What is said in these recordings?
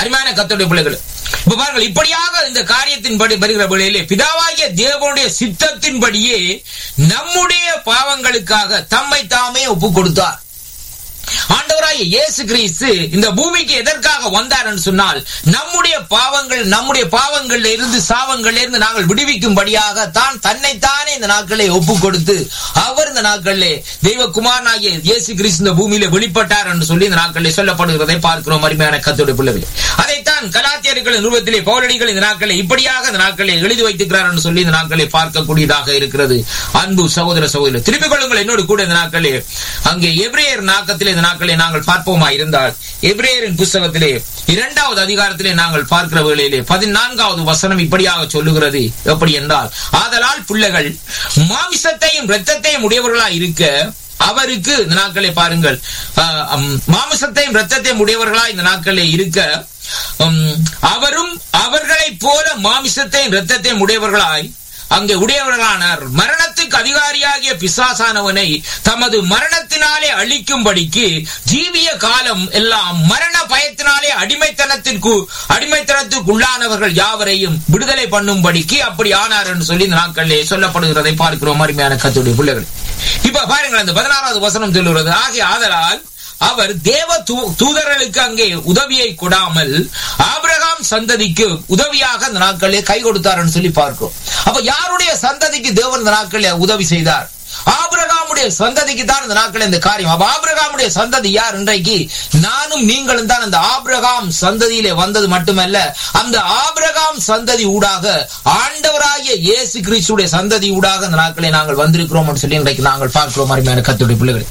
அருமையான கத்தோடைய பிள்ளைகள் இப்ப பாருங்கள் இப்படியாக இந்த காரியத்தின்படி வருகிற வேளையிலே பிதாவாகிய தேவனுடைய சித்தத்தின்படியே நம்முடைய பாவங்களுக்காக தம்மை தாமே ஒப்பு கொடுத்தார் ஆண்டவராகிய இயேசு கிறிஸ்து இந்த பூமிக்கு எதற்காக வந்தார் என்று சொன்னால் நம்முடைய பாவங்கள் நம்முடைய பாவங்கள்ல இருந்து சாவங்கள்ல இருந்து நாங்கள் விடுவிக்கும்படியாக தான் தன்னைத்தானே இந்த நாட்களை ஒப்பு கொடுத்து அவர் இந்த நாட்களிலே தெய்வகுமாரனாகிய இயேசு கிறிஸ்து இந்த பூமியில வெளிப்பட்டார் என்று சொல்லி இந்த நாட்களில் சொல்லப்படுகிறதை பார்க்கிறோம் அருமையான கத்தோட பிள்ளைகள் அதைத்தான் கலாத்தியர்களின் உருவத்திலே பௌரடிகள் இந்த நாட்களை இப்படியாக இந்த நாட்களை எழுதி வைத்திருக்கிறார் என்று சொல்லி இந்த நாட்களை பார்க்கக்கூடியதாக இருக்கிறது அன்பு சகோதர சகோதரர் திருப்பிக் கொள்ளுங்கள் என்னோடு கூட இந்த நாட்களே அங்கே எப்ரேயர் நாக்கத்திலே இந்த நாட்களை நாங்கள் பார்ப்போமா இருந்தால் எப்ரேயரின் புஸ்தகத்திலே இரண்டாவது அதிகாரத்திலே நாங்கள் பார்க்கிற வேளையிலே பதினான்காவது வசனம் இப்படியாக சொல்லுகிறது எப்படி என்றால் ஆதலால் பிள்ளைகள் மாமிசத்தையும் இரத்தத்தையும் உடையவர்களாய் இருக்க அவருக்கு இந்த நாட்களை பாருங்கள் ஆஹ், அம், மாமிசத்தையும் இரத்தத்தையும் உடையவர்களாய் இந்த நாட்களே இருக்க உம், அவரும் அவர்களைப் போல மாமிசத்தையும் இரத்தத்தையும் உடையவர்களாய் அங்கே உடையவர்களானார் மரணத்துக்கு அதிகாரியாகிய பிசாசானவனை தமது மரணத்தினாலே அழிக்கும்படிக்கு ஜீவிய காலம் எல்லாம் மரண பயத்தினாலே அடிமைத்தனத்திற்கு அடிமைத்தனத்துக்கு உள்ளானவர்கள் யாவரையும் விடுதலை பண்ணும்படிக்கு அப்படி ஆனார் என்று சொல்லி இந்த நாட்களிலே சொல்லப்படுகிறதை பார்க்கிறோம் அருமையான கத்துடைய பிள்ளைகள் இப்ப பாருங்கள் அந்த பதினாறாவது வசனம் சொல்லுகிறது ஆகிய ஆதலால் அவர் தேவ தூ- தூதர்களுக்கு அங்கே உதவியை கொடாமல் ஆபிரகாம் சந்ததிக்கு உதவியாக அந்த நாட்களிலே கை கொடுத்தார்னு சொல்லி பார்க்கிறோம் அப்ப யாருடைய சந்ததிக்கு தேவன் இந்த நாட்களிலே உதவி செய்தார் ஆபிரகாமுடைய சந்ததிக்கு தான் இந்த நாட்கள் இந்த காரியம் அப்ப ஆபிரகாமுடைய சந்ததி யார் இன்றைக்கு நானும் நீங்களும் தான் அந்த ஆபிரகாம் சந்ததியிலே வந்தது மட்டுமல்ல அந்த ஆபிரகாம் சந்ததி ஊடாக ஆண்டவராகிய இயேசு கிறிஸ்துடைய சந்ததி ஊடாக அந்த நாட்களை நாங்கள் வந்திருக்கிறோம் சொல்லி இன்றைக்கு நாங்கள் பார்க்கிறோம் அருமையான கத்துடைய பிள்ளைகள்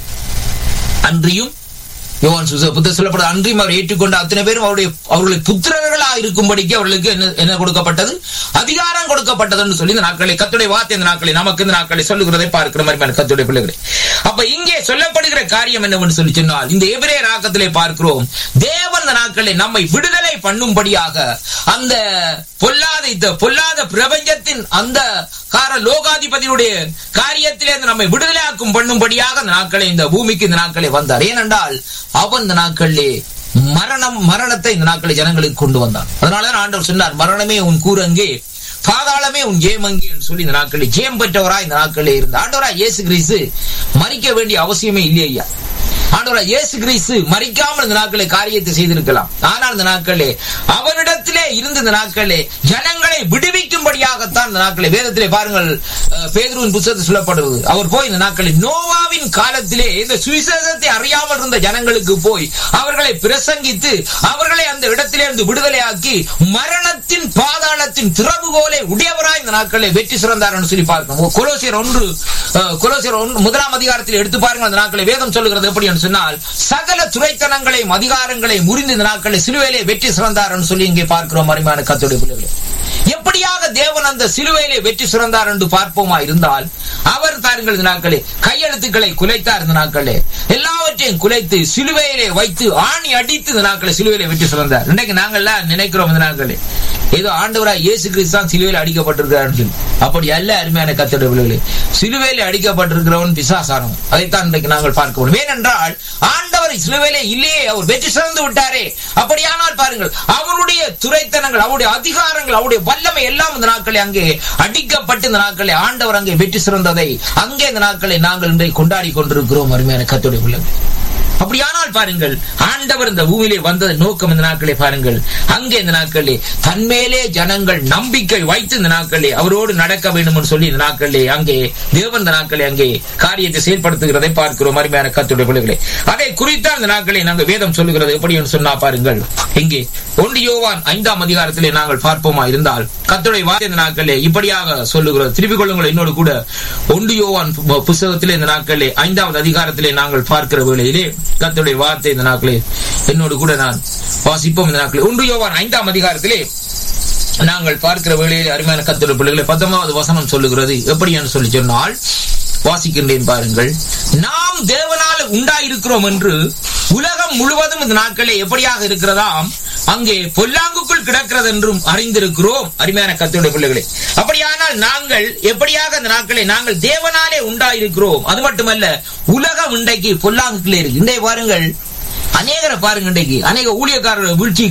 அன்றியும் யோவான் சுச- புத்தர் சொல்லப்பட்ட அன்றியும் அவர் ஏற்றுக்கொண்ட அத்தனை பேரும் அவருடைய அவர்களுடைய புத்திரர்களா இருக்கும்படிக்கு அவர்களுக்கு என்ன என்ன கொடுக்கப்பட்டது அதிகாரம் கொடுக்கப்பட்டதுன்னு சொல்லி இந்த நாட்களை கத்துடைய வார்த்தை இந்த நாட்களை நமக்கு இந்த நாட்களை சொல்லுகிறதை பார்க்கிற மாதிரி கத்துடைய பிள்ளைகளை அப்ப இங்கே சொல்லப்படுகிற காரியம் என்னவென்று சொல்லி சொன்னால் இந்த எபிரே ராக்கத்திலே பார்க்கிறோம் தேவன் இந்த நாட்களை நம்மை விடுதலை பண்ணும்படியாக அந்த பொல்லாத இந்த பொல்லாத பிரபஞ்சத்தின் அந்த கார லோகாதிபதியுடைய காரியத்திலே இருந்து நம்மை விடுதலையாக்கும் பண்ணும்படியாக இந்த நாட்களை இந்த பூமிக்கு இந்த நாட்களை வந்தார் ஏனென்றால் அவன் இந்த நாட்களிலே மரணம் மரணத்தை இந்த நாட்களை ஜனங்களுக்கு கொண்டு வந்தான் அதனாலதான் ஆண்டவர் சொன்னார் மரணமே உன் கூரங்கே பாதாளமே உன் ஜெயமங்கி என்று சொல்லி இந்த நாட்களில் ஜெயம் பெற்றவராய் இந்த நாட்களிலே இருந்த ஆண்டவராய் இயேசு கிறிஸ்து மறிக்க வேண்டிய அவசியமே இல்லை ஐயா ஆண்டவராய் இயேசு கிறிஸ்து மறிக்காமல் இந்த நாட்களை காரியத்தை செய்திருக்கலாம் ஆனால் இந்த நாட்களே அவனிடத்திலே இருந்த இந்த நாட்களே ஜனங்களை விடுவிக்கும்படியாகத்தான் இந்த நாட்களை வேதத்திலே பாருங்கள் அஹ், பேதுருவின் புத்தகத்தில் சொல்லப்படுவது அவர் போய் இந்த நாட்களில் நோவாவின் காலத்திலே இந்த சுவிசேஷத்தை அறியாமல் இருந்த ஜனங்களுக்கு போய் அவர்களை பிரசங்கித்து அவர்களை அந்த இடத்திலே இருந்து விடுதலையாக்கி மரணத்தின் பாதாளத்தின் திறவுகோலை உடையவராய் இந்த நாட்களை வெற்றி சிறந்தார் என்று சொல்லி பார்க்கணும் கொலோசியர் ஒன்று அஹ், கொலோசியர் ஒன்று முதலாம் அதிகாரத்தில் எடுத்து பாருங்கள் அந்த நாட்களை வேதம் சொல்லுகிறது எப்படி என்று சொன்னால் சகல துறைத்தனங்களையும் அதிகாரங்களையும் முறிந்து இந்த நாட்களை சிலுவையிலே வெற்றி சிறந்தார் என்று சொல்லி இங்கே பார்க்கிறோம் அருமையான கத்தோடைய பிள்ளைகளே எப்படியாக தேவன் அந்த சிலுவையிலே வெற்றி சிறந்தார் என்று பார்ப்போமா இருந்தால் அவர் தாருங்கள் இந்த நாட்களே கையெழுத்துக்களை குலைத்தார் இந்த நாட்களே எல்லாவற்றையும் குலைத்து சிலுவையிலே வைத்து ஆணி அடித்து இந்த நாட்களை சிலுவையிலே வெற்றி சிறந்தார் இன்னைக்கு நாங்கள்லாம் நினைக்கிறோம் இந்த நாட்களே ஏதோ ஆண்டவரா இயேசு கிறிஸ்து தான் சிலுவையில் அடிக்கப்பட்டிருக்கிறார் சொல்லி அப்படி அல்ல அருமையான கத்தோட பிள்ளைகளே சிலுவையில் அடிக்கப்பட்டிருக்கிறவன் பிசாசானவன் அதைத்தான் இன்றைக்கு நாங்கள் பார்க்க முடியும் ஏனென்றால் ஆண்டவர் சிலுவையிலே இல்லையே அவர் வெற்றி சிறந்து விட்டாரே அப்படியானால் பாருங்கள் அவருடைய துறைத்தனங்கள் அவருடைய அதிகாரங்கள் அவருடைய வல்லமை எல்லாம் இந்த நாட்களை அங்கே அடிக்கப்பட்டு இந்த நாட்களை ஆண்டவர் அங்கே வெற்றி சிறந்ததை அங்கே இந்த நாட்களை நாங்கள் இன்றைக்கு கொண்டாடி கொண்டிருக்கிறோம் அருமையான கத்தோடைய பிள்ளைகள் அப்படியானால் பாருங்கள் ஆண்டவர் இந்த பூமியிலே வந்தது நோக்கம் இந்த நாட்களே பாருங்கள் அங்கே இந்த நாட்களே தன்மேலே ஜனங்கள் நம்பிக்கை வைத்து இந்த நாட்களே அவரோடு நடக்க வேண்டும் என்று சொல்லி இந்த நாட்களே அங்கே தேவன் இந்த நாட்களே அங்கே காரியத்தை செயல்படுத்துகிறதை பார்க்கிறோம் அருமையான கத்துடைய பிள்ளைகளே அதை குறித்தான் இந்த நாட்களை நாங்கள் வேதம் சொல்லுகிறது எப்படி என்று சொன்னா பாருங்கள் இங்கே ஒன்று யோவான் ஐந்தாம் அதிகாரத்திலே நாங்கள் பார்ப்போமா இருந்தால் கத்துடைய வார்த்தை இந்த நாட்களே இப்படியாக சொல்லுகிறது திருப்பிக் கொள்ளுங்கள் என்னோடு கூட ஒன்று யோவான் பு- புஸ்தகத்திலே இந்த நாட்களே ஐந்தாவது அதிகாரத்திலே நாங்கள் பார்க்கிற வேளையிலே கத்துடைய வார்த்தை இந்த நாட்களே என்னோடு கூட நான் வாசிப்போம் இந்த நாட்களே ஒன்று யோவான் ஐந்தாம் அதிகாரத்திலே நாங்கள் பார்க்கிற வேளையிலே அருமையான கத்துடைய பிள்ளைகளை பத்தொன்பதாவது வசனம் சொல்லுகிறது எப்படி என்று சொல்லி சொன்னால் வாசிக்கின்றேன் பாருங்கள் நாம் தேவனால் உண்டாயிருக்கிறோம் என்று உலகம் முழுவதும் இந்த நாட்களே எப்படியாக இருக்கிறதாம் அங்கே பொல்லாங்குக்குள் கிடக்கிறது என்றும் அறிந்திருக்கிறோம் அருமையான கத்துடைய பிள்ளைகளே அப்படியானால் நாங்கள் எப்படியாக அந்த நாட்களை நாங்கள் தேவனாலே உண்டாயிருக்கிறோம் அது மட்டுமல்ல உலகம் இன்றைக்கு பொல்லாங்குக்குள்ளே இருக்கு இன்றைய பாருங்கள் அநேகரை பாருங்க இன்றைக்கு அநேக ஊழியக்காரர்கள் வீழ்ச்சி